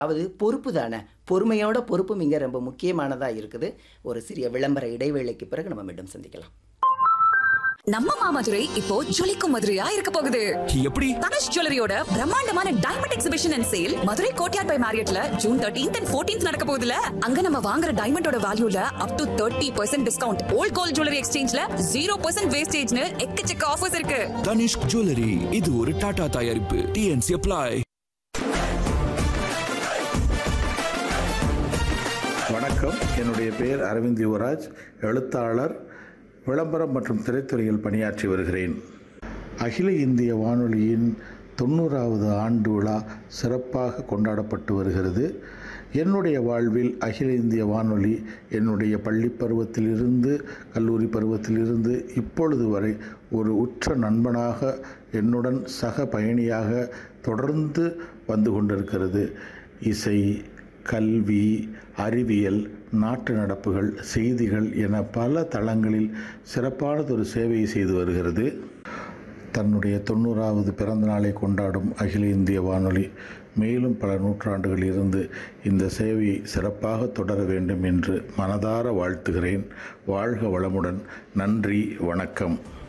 அதாவது பொறுப்பு தானே பொறுமையோட பொறுப்பும் இங்கே ரொம்ப முக்கியமானதாக இருக்குது ஒரு சிறிய விளம்பர இடைவேளைக்கு பிறகு நம்ம மீண்டும் சந்திக்கலாம் நம்ம மாமதுரை இப்போ ஜொலிக்கும் மதுரையா இருக்க போகுது எப்படி தனுஷ் ஜுவல்லரியோட பிரம்மாண்டமான diamond exhibition and sale Madurai Courtyard by மேரியட்ல ஜூன் தேர்ட்டீன்த் அண்ட் ஃபோர்டீன்த் நடக்க போகுதுல அங்க நம்ம வாங்குற டைமண்டோட வேல்யூல up to thirty percent discount old gold jewellery எக்ஸ்சேஞ்ச்ல ஜீரோ பர்சன்ட் வேஸ்டேஜ்னு எக்கச்சக்க ஆஃபர்ஸ் இருக்கு தனிஷ்க் ஜுவல்லரி இது ஒரு டாடா தயாரிப்பு டிஎன்சி அப்ளை வணக்கம் என்னுடைய பெயர் அரவிந்த் யுவராஜ் எழுத்தாளர் விளம்பரம் மற்றும் திரைத்துறையில் பணியாற்றி வருகிறேன் அகில இந்திய வானொலியின் தொண்ணூறாவது ஆண்டு விழா சிறப்பாக கொண்டாடப்பட்டு வருகிறது என்னுடைய வாழ்வில் அகில இந்திய வானொலி என்னுடைய பள்ளி பருவத்திலிருந்து கல்லூரி பருவத்திலிருந்து இப்பொழுது வரை ஒரு உற்ற நண்பனாக என்னுடன் சக பயணியாக தொடர்ந்து வந்து கொண்டிருக்கிறது இசை கல்வி அறிவியல் நாட்டு நடப்புகள் செய்திகள் என பல தளங்களில் சிறப்பானதொரு சேவையை செய்து வருகிறது தன்னுடைய தொண்ணூறாவது பிறந்த நாளை கொண்டாடும் அகில இந்திய வானொலி மேலும் பல நூற்றாண்டுகள் இருந்து இந்த சேவையை சிறப்பாக தொடர வேண்டும் என்று மனதார வாழ்த்துகிறேன் வாழ்க வளமுடன் நன்றி வணக்கம்